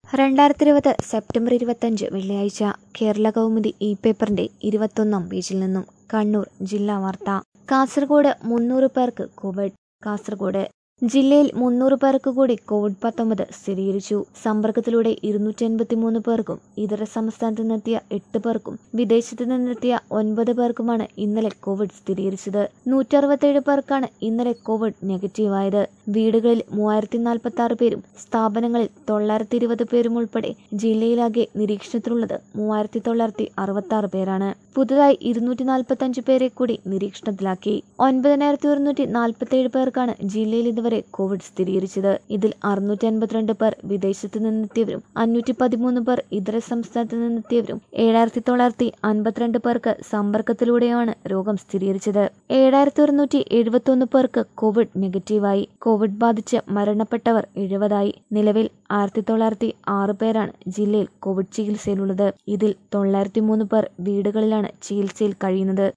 രണ്ടായിരത്തി ഇരുപത് സെപ്റ്റംബർ ഇരുപത്തഞ്ച് വെള്ളിയാഴ്ച കേരള കൗമുദി ഇ പേപ്പറിന്റെ ഇരുപത്തൊന്നാം പേജിൽ നിന്നും കണ്ണൂർ ജില്ലാ വാർത്ത കാസർഗോഡ് മുന്നൂറ് പേർക്ക് കോവിഡ് കാസർഗോഡ് ജില്ലയിൽ മുന്നൂറ് പേർക്ക് കൂടി കോവിഡ് പത്തൊമ്പത് സ്ഥിരീകരിച്ചു സമ്പർക്കത്തിലൂടെ ഇരുന്നൂറ്റി എൺപത്തി മൂന്ന് പേർക്കും ഇതര സംസ്ഥാനത്ത് നിന്നെത്തിയ എട്ട് പേർക്കും വിദേശത്ത് നിന്നെത്തിയ ഒൻപത് പേർക്കുമാണ് ഇന്നലെ കോവിഡ് സ്ഥിരീകരിച്ചത് നൂറ്റി അറുപത്തേഴ് പേർക്കാണ് ഇന്നലെ കോവിഡ് നെഗറ്റീവായത് വീടുകളിൽ മൂവായിരത്തി നാൽപ്പത്തി ആറ് പേരും സ്ഥാപനങ്ങളിൽ തൊള്ളായിരത്തി ഇരുപത് പേരും ഉൾപ്പെടെ ജില്ലയിലാകെ നിരീക്ഷണത്തിലുള്ളത് മൂവായിരത്തി തൊള്ളായിരത്തി അറുപത്തി ആറ് പേരാണ് പുതുതായി ഇരുന്നൂറ്റി നാൽപ്പത്തി അഞ്ച് പേരെ കൂടി നിരീക്ഷണത്തിലാക്കി ഒൻപതിനായിരത്തി ഒരുന്നൂറ്റി നാൽപ്പത്തി ഏഴ് പേർക്കാണ് ജില്ലയിൽ ഇതുവരെ കോവിഡ് സ്ഥിരീകരിച്ചത് ഇതിൽ അറുന്നൂറ്റി അൻപത്തിരണ്ട് പേർ വിദേശത്ത് നിന്നെത്തിയവരും അഞ്ഞൂറ്റി പതിമൂന്ന് പേർ ഇതര സംസ്ഥാനത്ത് നിന്നെത്തിയവരും ഏഴായിരത്തി തൊള്ളായിരത്തി അൻപത്തിരണ്ട് പേർക്ക് സമ്പർക്കത്തിലൂടെയാണ് രോഗം സ്ഥിരീകരിച്ചത് ഏഴായിരത്തി ഒരുന്നൂറ്റി എഴുപത്തി പേർക്ക് കോവിഡ് നെഗറ്റീവായി കോവിഡ് ബാധിച്ച് മരണപ്പെട്ടവർ എഴുപതായി നിലവിൽ ആയിരത്തി തൊള്ളായിരത്തി ആറ് പേരാണ് ജില്ലയിൽ കോവിഡ് ചികിത്സയിലുള്ളത് ഇതിൽ തൊള്ളായിരത്തി മൂന്ന് പേർ വീടുകളിലാണ് ചികിത്സയിൽ കഴിയുന്നത്